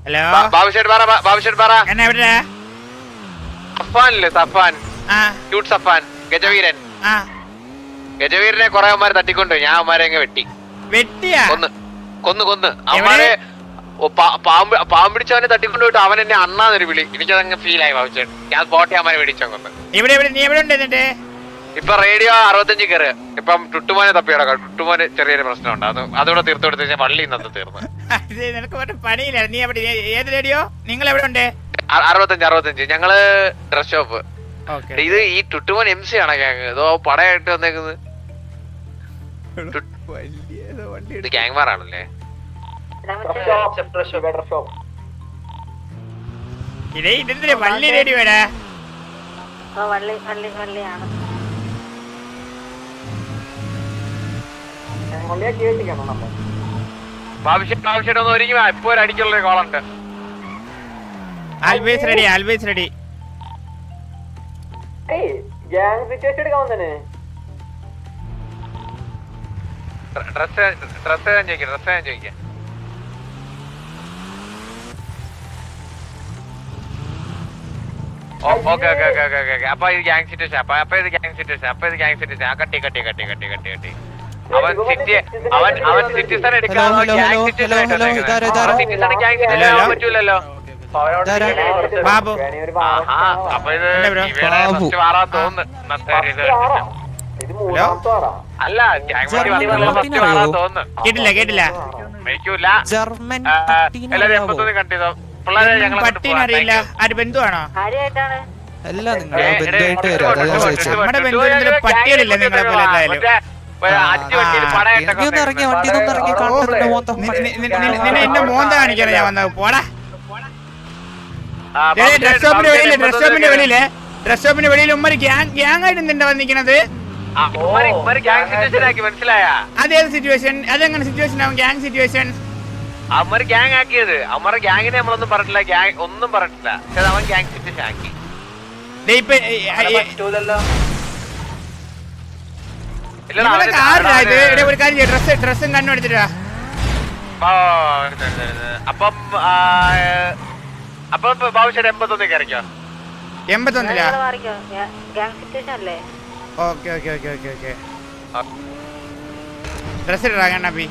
Hello ബാബുഷേട്ട് പറ ബാബുഷേട്ട് പറ എന്നാ എവിടെ സഫാൻ ഇല്ലേ സഫാൻ ആ ക്യൂട്ട് സഫാൻ ഗജവീരൻ ആ ഗജവീരനെ കുറെ അവന്മാര് തട്ടിക്കൊണ്ടു ഞാൻ അവന്മാരെ അങ്ങ് വെട്ടി വെട്ടിയാ കൊന്ന് കൊന്ന് കൊന്ന് അവന്മാരെ ഓ, പാ- പാമ്പ് പാമ്പ് പിടിച്ചവനെ തട്ടിക്കൊണ്ട് പോയിട്ട് അവൻ എന്നെ അണ്ണാന്നൊരു വിളി എനിക്കതങ്ങ് ഫീൽ ആയി ബാബുച്ചേട്ട് ഞാൻ സ്പോട്ടി അവന്മാരെ വെടിച്ചോ കൊന്ന് ഇവിടെ ഇവിടെ നീ എവിടെ ഉണ്ട് എന്നിട്ട് ഇപ്പൊ റേഡിയോ അറുപത്തഞ്ച് കയറ് ഇപ്പം ടുട്ടുമോനെ തപ്പി കിടക്കാം ടുട്ടുമോന് ചെറിയൊരു പ്രശ്നമുണ്ട് അത് അതോടെ തീർത്തു കൊടുത്തു കഴിഞ്ഞാൽ വള്ളി ഇന്നത്തെ തീർന്ന് ഇത് നിനക്ക് മറ്റേ പണിയില്ല നീ എവിടെ ഏ- ഏത് റേഡിയോ നിങ്ങൾ എവിടെ ഉണ്ട് അ- അറുപത്തഞ്ച് അറുപത്തഞ്ച് ഞങ്ങള് ഡ്രസ് ഷോപ്പ് ഓക്കെ ഇത് ഈ ടുട്ടുമോൻ എം സി ആണ് ഗ്യാങ് ഇതോ പടയായിട്ട് വന്നേക്കുന്നത് ഇത് ഗ്യാങ് മാറാണല്ലേ ഇതേ ഇതെന്തിനാ വള്ളി റേഡിയോ എടാ വള്ളി വള്ളി വള്ളിയാണ് ആവശ്യം ആവശ്യമായിട്ട് ഒന്ന് ഒരുങ്ങി വാ. ഇപ്പൊ ഒരു അടിക്കുള്ള കോളുണ്ട് always ready always ready dress dress ഞാൻ ചോദിക്കാം ഡ്രസ് ഞാൻ ചോദിക്കാം okay okay okay okay okay അപ്പൊ ഇത് ഗ്യാങ് സിറ്റുവേഷൻ അപ്പൊ അപ്പൊ ഇത് ഗ്യാങ് സിറ്റുവേഷൻ അപ്പൊ ഇത് ഗ്യാങ് സിറ്റുവേഷൻ ആ കട്ടി കട്ടി കട്ടി കട്ടി കട്ടി കട്ടി അവൻ സിറ്റി അവൻ അവൻ സിറ്റിസൺ എടുക്കാതെ hello, gang hello, situation hello, hello, ഇതാരാ, ഇതാരാ? Citizen gang hello, situation hello. ആവാൻ പറ്റൂലല്ലോ ഇതാരാ? ബാബു ആഹാ അപ്പൊ ഇത് എന്താ ബ്രോ? ഇവയുടെ ബാബു. ഫസ്റ്റ് വാറാൻ തോന്നുന്നു ഇന്നത്തെ ഒരു ഇത് ഹലോ അല്ല ഗ്യാങ് ജർമ്മൻ ഫസ്റ്റ് പട്ടിനെ വാറാൻ അറിയോ? തോന്നുന്നു കേട്ടില്ല കേട്ടില്ല മേടിക്കൂല ജർമ്മൻ ആ, പട്ടീനെ എല്ലാരും അറിയാവോ? എൺപത്തൊന്ന് കണ്ടിതോ പിള്ളേരെ ഞങ്ങൾ പട്ടീനറിയില്ല ആര് ബന്ധുവാണോ ആരെയായിട്ടാണ് അല്ല നിങ്ങൾ ബന്ധുവായിട്ട് വരാം അതാ ഞാൻ ചോദിച്ചത് നമ്മുടെ ബന്ധുവിൽ പട്ടികളില്ല നിങ്ങളെ പോലെ എന്തായാലും. അഞ്ചു വണ്ടിയിൽ ഇറങ്ങി ഒന്ന് ഇറങ്ങി വണ്ടി ഒന്ന് ഇറങ്ങി ഓ, കാണുന്നുണ്ട് മോന്ത നി- നി- നി- നി- നിന്നെ എന്റെ മോന്ത കാണിക്കാനാ ഞാൻ വന്നത് പോടാ ഡ്രസ് ഷോപ്പിന്റെ വെളിയില് ഡ്രസ് ഷോപ്പിന്റെ വെളിയില് ഡ്രസ് ഷോപ്പിന്റെ വെളിയിൽ ഉമ്മര് ഗ്യാങ് ഗ്യാങ് ആയിട്ട് നിന്റെ വന്നിരിക്കണത് ഗ്യാങ് സിറ്റുവേഷൻ ആക്കി മനസ്സിലായ അതേത് സിറ്റുവേഷൻ അതെങ്ങനെ സിറ്റുവേഷൻ ആവും ഗ്യാങ് സിറ്റുവേഷൻ അവന്മാര് ഗ്യാങ് ആക്കിയത് അവന്മാരെ ഗ്യാങ്ങിനെ നമ്മളൊന്നും പറഞ്ഞിട്ടില്ല ഗ്യാങ് ഒന്നും പറഞ്ഞിട്ടില്ല പക്ഷെ അവൻ ഗ്യാങ് സിറ്റുവേഷൻ ആക്കി ഇപ്പൊ ഇല്ലടാ, നിങ്ങളെ അവന് കാറിലാ ഇത് അവന് ഇവിടെ ഒരു കാര്യം ഡ്രസ് ഡ്രസ്സും കണ്ണു എടുത്തിട്ടാ ഓ, ഇത് ഇത് ഇത്. അപ്പം ആ, അപ്പം ഇപ്പൊ ബാബുശ്ശേരി എൺപത്തൊന്ന് കയറിക്കോ എൺപത്തൊന്നില്ല നിങ്ങള് മാറിക്കോ ഗ്യാങ് സിറ്റുവേഷൻ അല്ലേ okay okay okay okay okay dress ഇടാ കണ്ണാപ്പി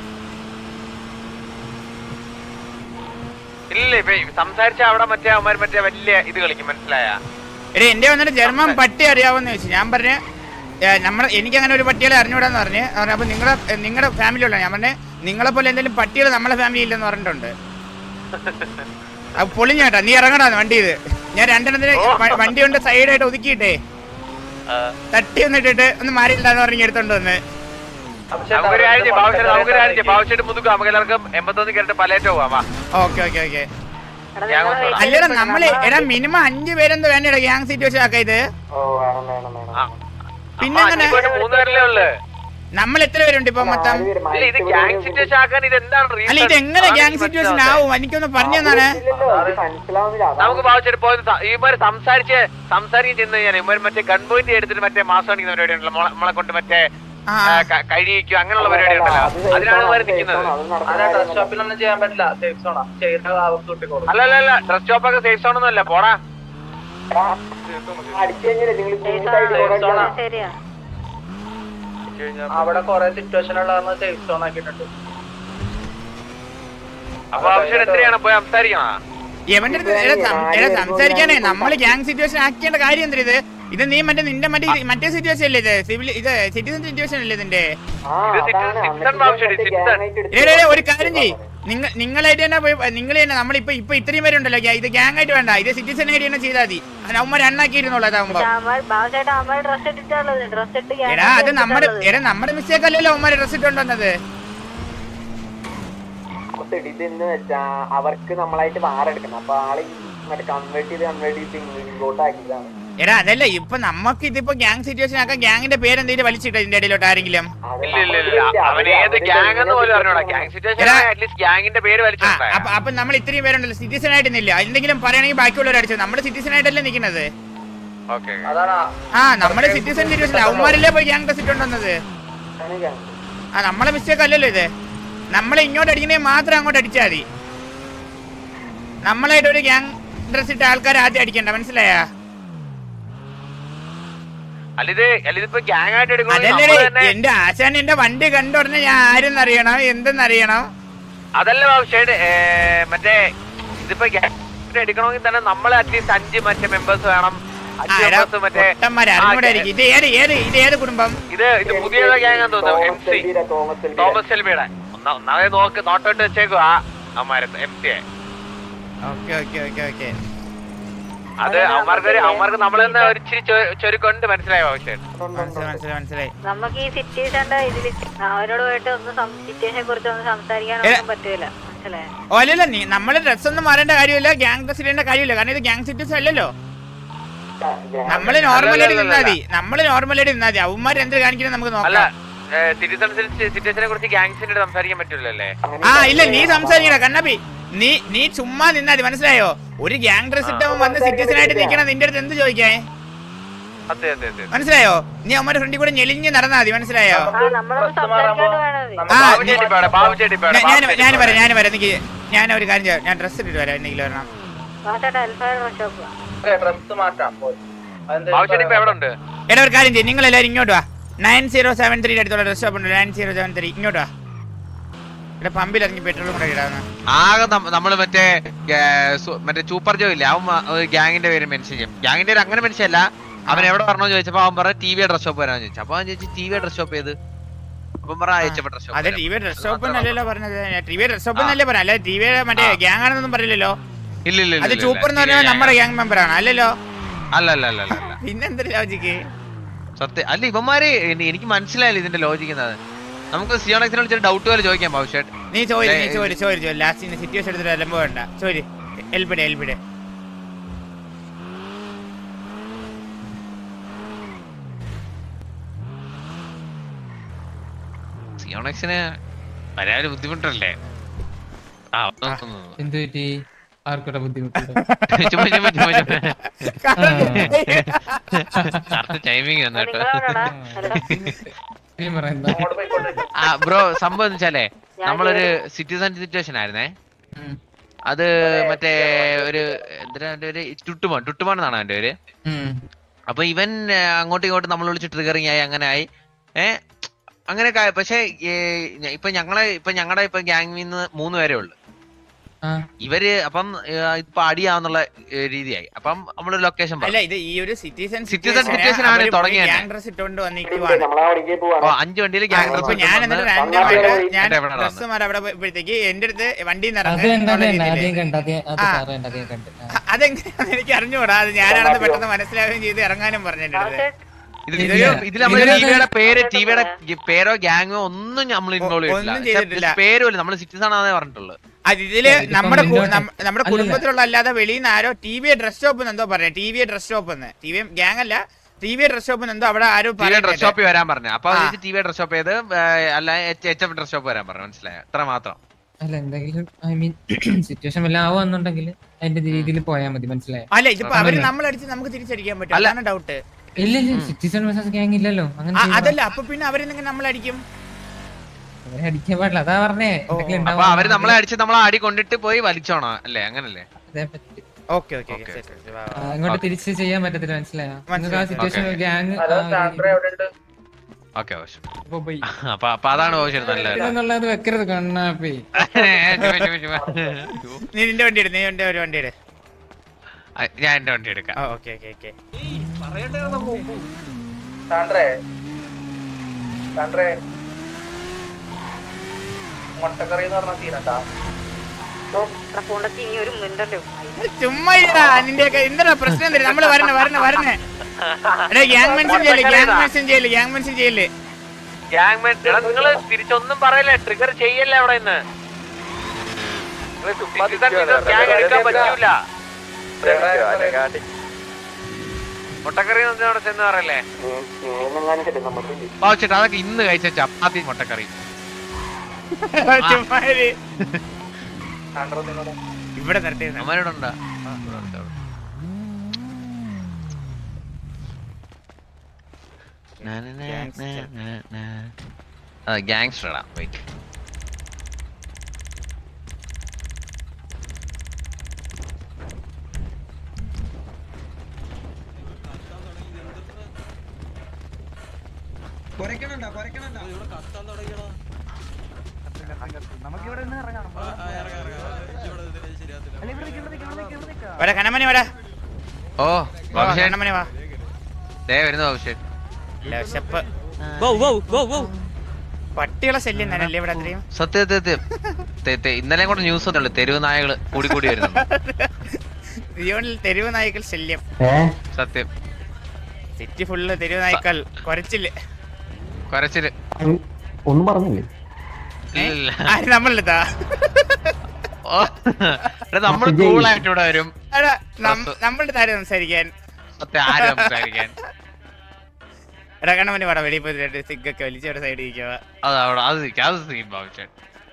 ഇല്ല ഇപ്പൊ ഈ സംസാരിച്ച അവിടെ മറ്റേ അവന്മാർ മറ്റേ വലിയ ഇത് കളിക്കും മനസ്സിലായ എടേ എന്റെ വന്നിട്ട് ജർമ്മൻ പട്ടി അറിയാവോന്ന് ചോദിച്ചു ഞാൻ പറഞ്ഞു നമ്മൾ എനിക്ക് അങ്ങനെ ഒരു പട്ടികളെ അറിഞ്ഞൂടാന്ന് പറഞ്ഞ് പറഞ്ഞു, അപ്പൊ നിങ്ങളുടെ നിങ്ങളുടെ ഫാമിലി ഉള്ള ഞാൻ പറഞ്ഞേ നിങ്ങളെ പോലെ എന്തെങ്കിലും പട്ടികൾ നമ്മളെ ഫാമിലി ഇല്ലെന്ന് പറഞ്ഞിട്ടുണ്ട് അപ്പൊ പൊളിഞ്ഞേട്ടാ നീ ഇറങ്ങടാന്ന് വണ്ടി ഇത് ഞാൻ രണ്ടെണ്ണത്തിന് വ- വണ്ടി കൊണ്ട് സൈഡായിട്ട് ഒതുക്കിയിട്ടേ തട്ടി ഒന്നിട്ടിട്ട് ഒന്ന് മാറിയില്ലാന്ന് പറഞ്ഞ് എടുത്തോണ്ട് വന്ന് നമുക്കൊരു കാര്യം ചെയ്യാം ബാബുശ്ശേരി നമുക്കൊരു കാര്യം ചെയ്യാം ബാബുശ്ശേരി മുതുക്കും നമുക്ക് എല്ലാവർക്കും എൺപത്തൊന്ന് കയറിട്ട് പലേറ്റോ പോവാം വാ ഓക്കെ ഓക്കെ ഓക്കെ എടാ, ഞാൻ നിങ്ങള് കൊണ്ടുവരാം. അല്ലടാ നമ്മള് എടാ മിനിമം അഞ്ച് പേരെന്ത് വേണ്ടടാ ഗ്യാങ് സിറ്റുവേഷൻ ആക്ക ഇത് ആ. പിന്നെ അപ്പൊ എങ്ങനെ? അഞ്ച് പേര് മൂന്ന് പേരല്ലേ ഉള്ളു നമ്മൾ എത്ര പേരുണ്ട് ഇപ്പൊ മൊത്തം ഇല്ല ഇത് ഗ്യാങ് സിറ്റുവേഷൻ ആക്കാൻ ഇത് എന്താണ് reason? അല്ല ഇത് എങ്ങനെ അതാണ് ഗ്യാങ് എനിക്ക് സിറ്റുവേഷൻ മനസ്സിലാവാത്തെ. ആവും എനിക്കൊന്ന് പറഞ്ഞു തന്നാണ് നമുക്ക് ബാബുശ്ശേരി പോയത് സ- ഇവന്മാര് സംസാരിച്ച് സംസാരിക്കും ചെന്ന് കഴിഞ്ഞാൽ ഇവന്മാർ മറ്റേ ഗൺ പോയിന്റ് എടുത്തിട്ട് മറ്റേ മാസം അടിക്കുന്ന പരിപാടി ഉണ്ടല്ലോ മോളെ- നമ്മളെ കൊണ്ട് മറ്റേ ആ, ആ, ക- കഴിയിക്കും അങ്ങനെയുള്ള പരിപാടി ഉണ്ടല്ലോ അതിനാണ് ഇവർ നിൽക്കുന്നത് ഡ്രസ് ഷോപ്പിലൊന്നും ചെയ്യാൻ പറ്റില്ല സേഫ് സോണാ ചെയ്ത അവർക്ക് കിട്ടിക്കോളും അല്ല അല്ല അല്ല ഡ്രസ് ഷോപ്പ് ഒക്കെ സേഫ് സോൺ ഒന്നും അല്ല പോടാ ശരിയാ അവിടെ കൊറേ സിറ്റുവേഷൻ ഉള്ള സേഫ് സോൺ ആക്കിയിട്ടുണ്ട് അപ്പൊ ആവശ്യം എത്രയാണ് പോയി സംസാരിക്കണോ എവന്റെ അടുത്ത് എടാ സം- എടാ സംസാരിക്കാനേ നമ്മള് ഗ്യാങ് സിറ്റുവേഷൻ ആക്കേണ്ട കാര്യം എന്താ ഇത് ഇത് നീ മറ്റേ നിന്റെ മറ്റേ ഇത് മറ്റേ സിറ്റുവേഷൻ അല്ലേ ഇത് സിവിൽ ഇത് സിറ്റിസൺ സിറ്റുവേഷൻ അല്ലേ ഇതിന്റെ ഇത് സിറ്റിസൺ ബാബുശ്ശേരി സിറ്റിസൺ എടാ, എടാ, ഒരു കാര്യം ചെയ്യ് നിങ്ങൾ നിങ്ങളായിട്ട് തന്നെ പോയി നിങ്ങൾ തന്നെ നമ്മളിപ്പോ ഇപ്പൊ ഇത്രയും പേരുണ്ടല്ലോ ഗ്യാ- ഇത് ഗ്യാങ് ആയിട്ട് വേണ്ട ഇത് സിറ്റിസൺ ആയിട്ട് തന്നെ ചെയ്താൽ മതി അവന്മാർ എണ്ണാക്കിയിരുന്നുള്ളൂ അതാവുമ്പോ ബാബുചേട്ടാ അമ്മ ഡ്രസ് ഇട്ടിട്ടുള്ളത് ഡ്രസ് ഇട്ട് gang എടാ അത് ഇട്ടിട്ടുള്ളത്. നമ്മുടെ എടാ നമ്മുടെ മിസ്റ്റേക്ക് അല്ലല്ലോ അവന്മാര് ഡ്രസ് ഇട്ടുകൊണ്ടുവന്നത് ഇതെന്ന് വെച്ചാ അവർക്ക് നമ്മളായിട്ട് വാറെടുക്കണം അപ്പൊ ആള് ഈ മറ്റേ കൺവേർട്ട് ചെയ്ത് കൺവേർട്ട് ചെയ്ത് ഇങ്ങോട്ട് ആക്കിയതാണ് എടാ അതല്ല ഇപ്പൊ നമുക്ക് ഇതിപ്പോ ഗ്യാങ് സിറ്റുവേഷൻ ആക്കാൻ ഗ്യാങ്ങിന്റെ പേര് എന്തെങ്കിലും വലിച്ചിട്ടോ ഇതിന്റെ ഇടയിലോട്ട് ആരെങ്കിലും അത് ഇല്ല ഇല്ല ഇല്ല അവൻ ഏത് ഗ്യാങ് എന്ന് പോലും അറിഞ്ഞൂടാ ഗ്യാങ് സിറ്റുവേഷൻ എടാ. അറ്റ്ലീസ്റ്റ് ഗ്യാങ്ങിന്റെ പേര് ആ, വലിച്ചിട്ടുണ്ടായ അപ്പൊ അപ്പൊ നമ്മൾ ഇത്രയും പേരുണ്ടല്ലോ സിറ്റിസൺ ആയിട്ടില്ല എന്തെങ്കിലും പറയണമെങ്കിൽ ബാക്കിയുള്ളവർ അടിച്ചത് നമ്മുടെ സിറ്റിസൺ ആയിട്ടല്ലേ നിൽക്കുന്നത് ഓക്കെ അതാണ് ആ നമ്മുടെ സിറ്റിസൺ സിറ്റുവേഷൻ അവന്മാരല്ലേ പോയി ഗ്യാങ് ഡ്രസ് ഇട്ടുകൊണ്ടുവന്നത് ആണ് gang. ആ നമ്മളെ മിസ്റ്റേക്ക് അല്ലല്ലോ ഇത് നമ്മളെ ഇങ്ങോട്ട് അടിക്കണേ മാത്രം അങ്ങോട്ട് അടിച്ചാൽ മതി നമ്മളായിട്ട് ഒരു ഗ്യാങ് ഡ്രസ് ഇട്ട ആൾക്കാർ ആദ്യം അടിക്കണ്ട മനസ്സിലായാ അല്ല ഇത് അല്ല ഇതിപ്പോ ഗ്യാങ് ആയിട്ട് എടുക്കണമെങ്കിൽ അതല്ലേ നമ്മള് തന്നെ എന്റെ ആശാൻ എന്റെ വണ്ടി കണ്ടുടനെ ഞാൻ ആരെന്നറിയണം എന്തെന്നറിയണം അതല്ല ബാബുഷേട് മറ്റേ ഇതിപ്പോ ഗ്യാങ് എടുക്കണമെങ്കിൽ തന്നെ നമ്മൾ അറ്റ്ലീസ്റ്റ് അഞ്ച് മറ്റേ മെമ്പേഴ്സ് വേണം അഞ്ച് members മറ്റേ പൊട്ടന്മാരെ അറിഞ്ഞൂടായിരിക്കും ഇത് ഏത് ഏത് ഇത് ഏത് കുടുംബം ഇത് ഇത് പുതിയ ഗ്യാങ് ആണെന്ന് തോന്നുന്നു എം തോമസ് സി എൽബിയുടെ തോമസ് എൽബിയുടെ തോമസ് എൽബിയുടെ ഒന്നാ ഒന്നാമത് നോക്ക് നോട്ടോട്ട് വെച്ചേക്കുവാ അമ്മാരെ M C okay okay okay okay അത് അവന്മാർക്ക് ഒരു അവന്മാർക്ക് നമ്മൾ തന്നെ ഒരു ഇച്ചിരി ചൊ- ചൊരുക്കുണ്ട് മനസ്സിലായോ ബാബുഷേട് മനസ്സിലായി മനസ്സിലായി മനസ്സിലായി നമുക്ക് ഈ സിറ്റുവേഷന്റെ ഇതിൽ അവരോട് പോയിട്ട് ഒന്ന് സിറ്റുവേഷനെ കുറിച്ച് ഒന്ന് സംസാരിക്കാനൊന്നും പറ്റൂല മനസ്സിലായോ ഓ അല്ലല്ല നീ നമ്മള് ഡ്രസ് ഒന്നും മാറേണ്ട കാര്യമില്ല ഗ്യാങ് ഡ്രസ് ഇടേണ്ട കാര്യമില്ല കാരണം ഇത് ഗ്യാങ് സിറ്റീസ് അല്ലല്ലോ നമ്മള് നോർമലായിട്ട് നിന്നാ മതി നമ്മള് നോർമലായിട്ട് നിന്നാ മതി അവന്മാർ എന്ത് കാണിക്കുന്നത് നമുക്ക് അല്ല നോക്കാം സിറ്റിസൺസ് സിറ്റുവേഷനെ കുറിച്ച് ഗ്യാങ്സിന്റെ സംസാരിക്കാൻ പറ്റില്ലല്ലേ ആ ഇല്ല നീ സംസാരിക്കണ കണ്ണപ്പി നീ നീ ചുമ്മാ നിന്നാ മതി മനസ്സിലായോ ഒരു ഗ്യാങ് ഡ്രസ് ഇട്ടവൻ വന്ന് സിറ്റിസൺ ആയിട്ട് നിൽക്കണം നിന്റെ അടുത്ത് എന്ത് ചോദിക്കേ അതെ അതെ അതെ മനസ്സിലായോ നീ അവന്മാരുടെ ഫ്രണ്ടിൽ കൂടെ ഞെളിഞ്ഞ് നടന്നാ മതി മനസ്സിലായോ ആ നമ്മളൊന്ന് സംസാരിക്കാണ്ട് വേണത് ആ, ബാബു ചേട്ടി പേടെ ബാബു ചേട്ടി പേടെ ഞാൻ ഞാൻ- ഞാൻ വരാം ഞാൻ വരാം എനിക്ക് ഞാൻ ഒരു കാര്യം ചെയ്യാം ഞാൻ ഡ്രസ് ഇട്ടിട്ട് വരാം എന്തെങ്കിലും വരണം വാസേട്ടാ എൽഫയർ ഷോപ്പ് ഡ്രസ് മാറ്റാം പോയി അതെന്താ ബാബു ചേട്ടി ഇപ്പൊ എവിടെ ഉണ്ട് എടാ ഒരു കാര്യം ചെയ്യും നിങ്ങൾ എല്ലാവരും ഇങ്ങോട്ട് വാ നയൻ സീറോ സെവൻ ത്രീ അടുത്തുള്ള ഡ്രസ് ഷോപ്പ് ഉണ്ട് നയൻ സീറോ സെവൻ ത്രീ ഇങ്ങോട്ട് വാ ഇവിടെ പമ്പിൽ ഇറങ്ങി പെട്രോൾ കൂടെ ഇടാന്ന് ആകെ നമ്മ- നമ്മള് മറ്റേ ഏ, സു- മറ്റേ സൂപ്പർ ജോ ഇല്ലേ അവൻ മ- ഒരു ഗ്യാങ്ങിന്റെ പേര് മെൻഷൻ ചെയ്യും ഗ്യാങ്ങിന്റെ പേര് അങ്ങനെ മെൻഷൻ അല്ല അവൻ എവിടെ പറഞ്ഞോ ചോദിച്ചപ്പോ അവൻ പറഞ്ഞ ടി വി ഡ്രസ് ഷോപ്പ് വരാന്ന് ചോദിച്ചു അപ്പൊ അവൻ ചോദിച്ചു ടി വി ഡ്രസ് ഷോപ്പ് ഏത് അപ്പം പറ അയച്ചപ്പോ ഡ്രസ് അതെ shop T V dress shop എന്നല്ലല്ലോ പറഞ്ഞത് ടി വി ഡ്രസ് ഷോപ്പ് എന്നല്ലേ പറഞ്ഞത് അല്ല ടി വി മറ്റേ ഗ്യാങ് ആണെന്നൊന്നും പറയില്ലല്ലോ ഇല്ല ഇല്ല അത് ഇല്ല, ചൂപ്പർ എന്ന് ഇല്ല, പറഞ്ഞാൽ ഇല്ല. നമ്മുടെ ഗ്യാങ് മെമ്പർ ആണ് അല്ലല്ലോ അല്ല അല്ല അല്ല അല്ല അല്ല പിന്നെന്തൊരു ലോജിക്ക് സത്യം അല്ല ഇവന്മാര് എനി- എനിക്ക് മനസ്സിലായില്ല ഇതിന്റെ ലോജിക്കുന്നത് നമുക്ക് സിയോണക്സിനെ വിളിച്ചിട്ട് ഡൗട്ട് പോലെ ചോദിക്കാം ഭവിഷ്യത് നീ ചോര് നീ ഏ, ചോര് ചോര് ചോര് ലാസ്റ്റ് സിറ്റുവേഷൻ എടുത്തിട്ട് അലമ്പോ വേണ്ട ചോര് എൽബിടെ എൽബിടെ സിയോണക്സിന് വരാൻ ഒരു ബുദ്ധിമുട്ടല്ലേ ആ ഒന്ന് ഒന്ന് ഒന്ന്. എന്ത് പറ്റി ആർക്കോട്ടെ ബുദ്ധിമുട്ടുണ്ട് ചുമ്മാ ചുമ്മാ ചുമ്മാ ചുമ്മാ കറക്റ്റ് ടൈമിങ് വന്നു കേട്ടോ നിങ്ങളോടാടാ അല്ല നീ പറയുന്ന അങ്ങോട്ട് പോയിക്കോട്ടെ ആ ബ്രോ സംഭവം എന്ന് വെച്ചാലേ നമ്മളൊരു സിറ്റിസൺ സിറ്റുവേഷൻ ആയിരുന്നേ ഉം. അത് മറ്റേ ഒരു എന്തിനാ അവന്റെ ഒരു ടുട്ടുമോൻ ടുട്ടുമോൻ എന്നാണ് അവന്റെ പേര് ഉം. അപ്പൊ ഇവൻ ഏ, അങ്ങോട്ടും ഇങ്ങോട്ടും നമ്മൾ വിളിച്ച് ട്രിഗറിങ് ആയി അങ്ങനെ ആയി ഏ അങ്ങനെയൊക്കെ ആയി പക്ഷെ ഇപ്പൊ ഞങ്ങളെ ഇപ്പൊ ഞങ്ങളുടെ ഇപ്പൊ ഗ്യാങ്ങിൽ നിന്ന് മൂന്ന് പേരേ ഉള്ളു ആ. ഇവര് അപ്പം ഏ, ഇപ്പൊ അടിയാന്നുള്ള ഏ, രീതിയായി അപ്പം നമ്മളൊരു ലൊക്കേഷൻ അല്ല ഇത് ഈ ഒരു സിറ്റിസൺ Citizen situation ആണ് തുടങ്ങിയത്. ഗ്യാങ് ഡ്രസ് ഇട്ടുകൊണ്ട് വന്നിരിക്കുവാണ് നമ്മളെ അവിടേക്ക് അപ്പൊ പോവാണ് അഞ്ച് വണ്ടിയിൽ ആ, ഗ്യാങ് ഇപ്പൊ ഡ്രസ് ഞാൻ എന്നിട്ട് വന്ന് random ആയിട്ട് വന്ന് ഞാൻ എന്നിട്ട് എവിടെ ഡ്രസ് മാറി അവിടെ പോയപ്പോഴത്തേക്ക് എന്റെ അടുത്ത് വണ്ടി അത് കണ്ട അത് കണ്ട ആദ്യം കണ്ട ആദ്യം അത് ആ. പറയണ്ട ആദ്യം കണ്ട് ആ. അതെങ്ങനെയാണെന്ന് എനിക്ക് അറിഞ്ഞുകൂടാ അത് ഞാനാണെന്ന് പെട്ടെന്ന് മനസ്സിലാവുകയും ചെയ്ത് ഇറങ്ങാനും പറഞ്ഞു എന്റെ അടുത്ത് വാസേട്ട ഇത് ഇതൊരു- ഇതില് ഇതിൽ നമ്മൾ ഇതിനകത്ത് ടിവിയുടെ പേര് ടിവിയുടെ പേരോ ഗ്യാങ്ങോ ഒന്നും നമ്മൾ ഇൻവോൾവ് ഒന്നും ചെയ്തിട്ടില്ല ചെയ്തിട്ടില്ല. പേരും നമ്മൾ സിറ്റിസൺ ആണെന്നേ പറഞ്ഞിട്ടുള്ളൂ അത് ഇതില് ഇതിപ്പം നമ്മുടെ കു- നിന്നോട്ടെ. നം- നമ്മുടെ അല്ലല്ല. കുടുംബത്തിലുള്ള അല്ലാതെ വെളിയിൽ നിന്ന് ആരോ ടി വി ഡ്രസ് ഷോപ്പ് എന്തോ പറയാം ടി വി ഡ്രസ് ഷോപ്പ് എന്ന് ടി വി ഗ്യാങ് അല്ല ടി വി ഡ്രസ് ഷോപ്പ് എന്തോ അവിടെ ആരോ ടി വി ഡ്രസ് പറയുന്നുണ്ട്. ഷോപ്പിൽ വരാൻ പറഞ്ഞു അപ്പൊ ആ. ടി വി ഡ്രസ് ഷോപ്പ് ചെയ്ത് അല്ല എച്ച് എഫ് ഡ്രസ് ഷോപ്പ് വരാൻ പറഞ്ഞു മനസ്സിലായോ അത്ര മാത്രം അല്ല എന്തെങ്കിലും ഐ മീൻ സിറ്റുവേഷൻ വല്ല ആവുന്നുണ്ടെങ്കിൽ അതിന്റെ രീതിയിൽ പോയാൽ മതി മനസ്സിലായോ അല്ല ഇതിപ്പോ അവര് അതല്ല. നമ്മളടിച്ച് നമുക്ക് തിരിച്ചടിക്കാൻ പറ്റും അല്ല. അതാണ് ഡൗട്ട് ഇല്ല ഇല്ല സിറ്റിസൺ വേഴ്സസ് ഗ്യാങ് ഇല്ലല്ലോ അങ്ങനെ ചെയ്താ അതല്ല അപ്പൊ പിന്നെ അവരെന്തെങ്കിലും നമ്മളടിക്കും അവരെ അടിക്കാൻ പാടില്ല അതാ പറഞ്ഞേ എന്തെങ്കിലും അപ്പൊ ഉണ്ടാവുക അവര് നമ്മളെ അടിച്ച് നമ്മളെ അടി കൊണ്ടിട്ട് പോയി വലിച്ചോണോ അല്ലേ അങ്ങനല്ലേ അതേപ്പറ്റി. Okay okay Okay. ആ, ഇങ്ങോട്ട് തിരിച്ച് ചെയ്യാൻ പറ്റത്തില്ല മനസ്സിലായോ നിങ്ങൾക്ക് ആ മനസ്സിലായി. Situation Okay. Gang hello Sandra എവിടെ ഉണ്ട് ഓക്കെ ആവശ്യം അപ്പൊ അപ്പൊ അതാണ് ആവശ്യം നല്ല എന്നുള്ളത് വെക്കരുത് കണ്ണാപ്പി ചുമ്മാ, ചുമ്മാ, ചുമ്മാ. നീ നിന്റെ വണ്ടി എടു നീ എന്റെ ഒരു വണ്ടി എടു ആ, ഞാൻ എന്റെ വണ്ടി എടുക്കാം ഓക്കെ ഓക്കെ ഓക്കെ സാൻഡ്രേ സാൻഡ്രേ മുട്ടക്കറി എന്ന് പറഞ്ഞ സീനട്ടാ പൂണ്ടത്തി ഇനി ഒരു മിനിറ്റല്ലേ ചുമ്മാ ഇടാ നിന്റെ എന്താ പ്രശ്നം തരും നമ്മള് വരണേ വരണേ വരണേ എടാ ഗ്യാങ് മെൻഷൻ ചെയ്യല്ലേ ഗ്യാങ് മെൻഷൻ ചെയ്യല്ലേ ഗ്യാങ് മെൻഷൻ ചെയ്യല്ലേ ഗ്യാങ് മേൻ എടാ നിങ്ങള് തിരിച്ചൊന്നും പറയല്ലേ ട്രിഗർ ചെയ്യല്ലേ അവിടെ നിന്ന് ഗ്യാങ് എടുക്കാൻ പറ്റൂല മുട്ടക്കറി അവിടെ ചെന്ന് പറയല്ലേ കാണിച്ചിട്ട് നമുക്ക് ആവശ്യമായിട്ട് അതൊക്കെ ഇന്ന് കഴിച്ച ചപ്പാത്തി മുട്ടക്കറി ചുമ്മാ ഇരി. സാൻഡ്ര നിങ്ങളുടെ ഇവിടെ നിർത്തിയിരുന്ന അമ്മയോടുണ്ടോ ഗ്യാങ്സ്റ്റർ ഇടാം വെയിറ്റ് വരാ കണ്ണമണി വരാ ഓ വാ, ബാബുഷേൻ കണ്ണമണി വാ ദേ വരുന്നു ബാബുഷേൻ വിശപ്പ് പട്ടികളെ ശല്യം തന്നെയല്ലേ ഇവിടെ അത്രയും സത്യം സത്യം തെ- തെ- ഇന്നലെ കൂടെ ന്യൂസ് ഒന്നുള്ളു തെരുവ് നായകള് കൂടി കൂടി വരുന്നു റിയോണിൽ തെരുവ് നായ്ക്കൾ ശല്യം സത്യം സിറ്റി ഫുള്ള് തെരുവ് നായ്ക്കൾ കുറച്ചില്ല കൊരച്ചില് ഒന്നും പറഞ്ഞില്ലേ ഇല്ല ആര് നമ്മളെടുത്താ ഓ, എടാ, നമ്മള് കൂളായിട്ട് ഇവിടെ വരും എടാ നമ്മളുടെ ആര് സംസാരിക്കാൻ സത്യം ആരും സംസാരിക്കാൻ എടാ കണ്ണമണി വാടാ വെളിയിൽ പോയി രണ്ട് സിഗൊക്കെ വലിച്ച് ഒരു സൈഡ് ഇരിക്കുക അത് അവിടെ അത് നിൽക്കാം അത് സീൻ ബാബുഷേൻ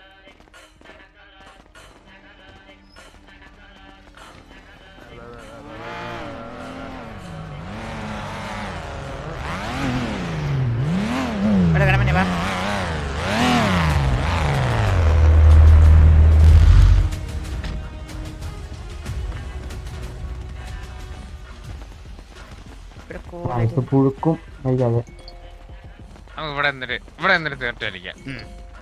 എടാ കണ്ണമണി വാ ഇവിടെ കോഴി- പുഴുക്കും കഴിക്കാതെ നമുക്ക് ഇവിടെ എന്നിട്ട് ഇവിടെ എന്നിട്ട് തീർത്ത് കളിക്കാം ഉം.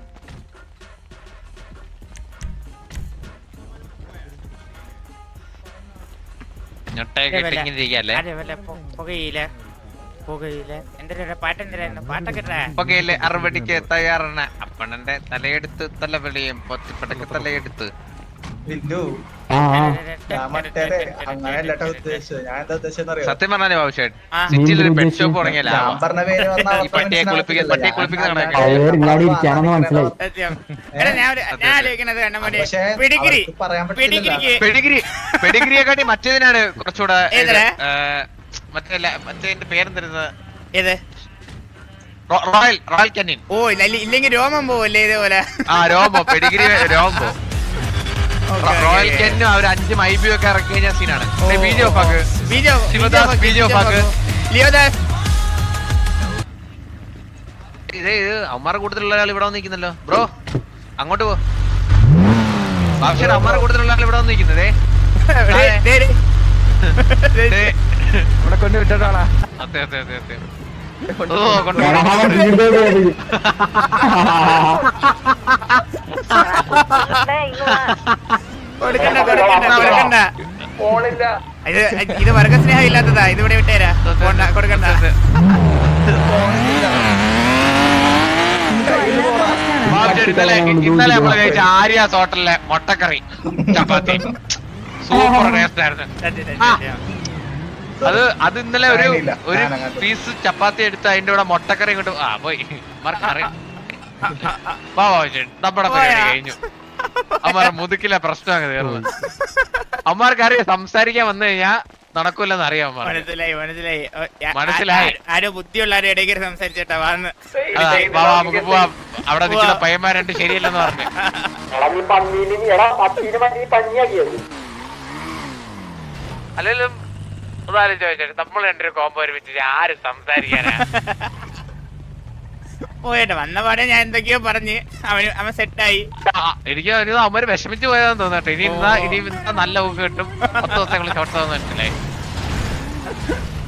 ഞൊട്ടയൊക്കെ ഇട്ടിങ്ങനെ ഇരിക്കല്ലേ ആരെ വല്ല പൊ- പുകയില പുകയില എന്തൊരു പാട്ടെന്തരായിരുന്നു പാട്ടൊക്കെ ഇട്ടേ പൊക്കയിലെ അറുപടിക്ക് തയ്യാറാണ് അപ്പണന്റെ തലയെടുത്ത് തലവെളിയും പൊത്തിപ്പടക്ക് തലയെടുത്ത് അങ്ങനെയല്ലട്ടോ ഉദ്ദേശിച്ചത് ഞാൻ എന്താ ഉദ്ദേശിച്ചെന്നറിയോ സത്യം പറഞ്ഞാലേ ബാബുഷേൻ ആ. സിറ്റിയിൽ ഒരു പെറ്റ് ഷോപ്പ് തുടങ്ങിയല്ല ഞാൻ പറഞ്ഞ പേര് വന്നാ ഈ പട്ടിയെ കുളിപ്പിക്കുന്ന പട്ടിയെ കുളിപ്പിക്കുന്ന കണക്ക് ഇങ്ങാടി ഇരിക്കാണെന്ന് മനസ്സിലായി സത്യം എടാ ഞാൻ ഒരു- ഞാൻ ആലോചിക്കണത് കണ്ണമണി പക്ഷേ പിടികിരി അവർക്ക് പറയാൻ പറ്റില്ല പിടികിരിക്ക് പെഡിഗ്രി പെഡിഗ്രിയെക്കാട്ടി മറ്റേതിനാണ് കുറച്ചുകൂടെ ഏതിനാ? മറ്റേ മറ്റേ പേരെന്തിരുന്നത് ഏത് റോയൽ റോയൽ കന്നിൻ ഓ ഇല്ല ഇല്ലെങ്കിൽ രോമം പോവല്ലേ ഇതേപോലെ ആ രോംബോ പെഡിഗ്രി രോംബോ റോയൽ കെന്നും അവർ അഞ്ച് മൈബി ഒക്കെ ഇറക്കി കഴിഞ്ഞ സീനാണ് ബീജോ പാക്ക് ബീജോ ശിവദാസ്, ബീജോ പാക്ക്. ലിയോദാസ് ഇത് ഇത് അവന്മാരുടെ കൂട്ടത്തിലുള്ള ഒരാൾ ഇവിടെ വന്ന് നിൽക്കുന്നല്ലോ ബ്രോ അങ്ങോട്ട് പോ ബാബുഷേൻ അവന്മാരുടെ കൂട്ടത്തിലുള്ള ആൾ ഇവിടെ വന്ന് നിൽക്കുന്നതേ ദേ, ദേ, ദേ. ദേ. ഇവിടെ കൊണ്ട് വിട്ടോളാ അതെ അതെ അതെ അതെ ഓ കൊണ്ടുപോയി ദേ, ഇങ്ങ് വാ. കൊടുക്കണ്ട കൊടുക്കണ്ട കൊടുക്കണ്ട ഫോണില്ല ഇത് ഇത് വർഗസ്നേഹം ഇല്ലാത്തതാ ഇത് ഇവിടെ വിട്ടേരാ പോണ്ട, കൊടുക്കണ്ട ബാബുഷേൻ ഇന്നലെ ഇന്നലെ നമ്മള് കഴിച്ച ആര്യാസ് ഹോട്ടലിലെ മുട്ടക്കറി ചപ്പാത്തി സൂപ്പർ ടേസ്റ്റ് ആയിരുന്നു സത്യം, സത്യം, ആ. സത്യം. അത് അത് ഇന്നലെ ഒരു ഞാനില്ല, ഒരു ഞാനങ്ങോട്ട്. പീസ് ചപ്പാത്തി എടുത്ത് അതിന്റെ കൂടെ മുട്ടക്കറി ഇങ്ങോട്ട് ആ പോയി മാർക്ക് അറിയാം വാ വാ ചേട്ടൻ നമ്മുടെ പരിപാടി പോയാ? കഴിഞ്ഞു അമ്മാരെ മുതുക്കിലെ പ്രശ്നം അങ്ങ് തീർന്നു അമ്മാർക്ക് അറിയാം സംസാരിക്കാൻ വന്നു കഴിഞ്ഞാ നടക്കൂലെന്ന് അറിയാം അമ്മാർ മനസ്സിലായി മനസ്സിലായി ഓ, ആ- മനസ്സിലായി. ആ- ആരോ ബുദ്ധിയുള്ള ആരും ഇടയ്ക്ക് സംസാരിച്ചേട്ടാ വന്ന് അതാ വാ വാ നമുക്ക് പോവാം അവിടെ നിൽക്കുന്ന പയ്യന്മാരുണ്ട് ശരിയല്ലെന്ന് പറഞ്ഞു നീ പന്നീന് എടാ പത്തീന് മതി പന്നിയാക്കിയത് അല്ലെങ്കിലും അതാലും ചോദിച്ചേട്ടാ നമ്മൾ രണ്ടൊരു കോമ്പോ ഒരുമിച്ച് ആര് സംസാരിക്കാനാ പോയേട്ടാ വന്ന പാടെ ഞാൻ എന്തൊക്കെയോ പറഞ്ഞ് അവന് അവൻ സെറ്റായി ആ, എനിക്ക് ഒരു അവന്മാര് വിഷമിച്ച് പോയതാന്ന് തോന്നട്ടെ ഇനി ഇന്നാ ഇനി ഇന്നാ നല്ല ഊക്ക് കിട്ടും പത്ത് ദിവസം ഞങ്ങൾ ഷോർട്ട് മനസ്സിലായി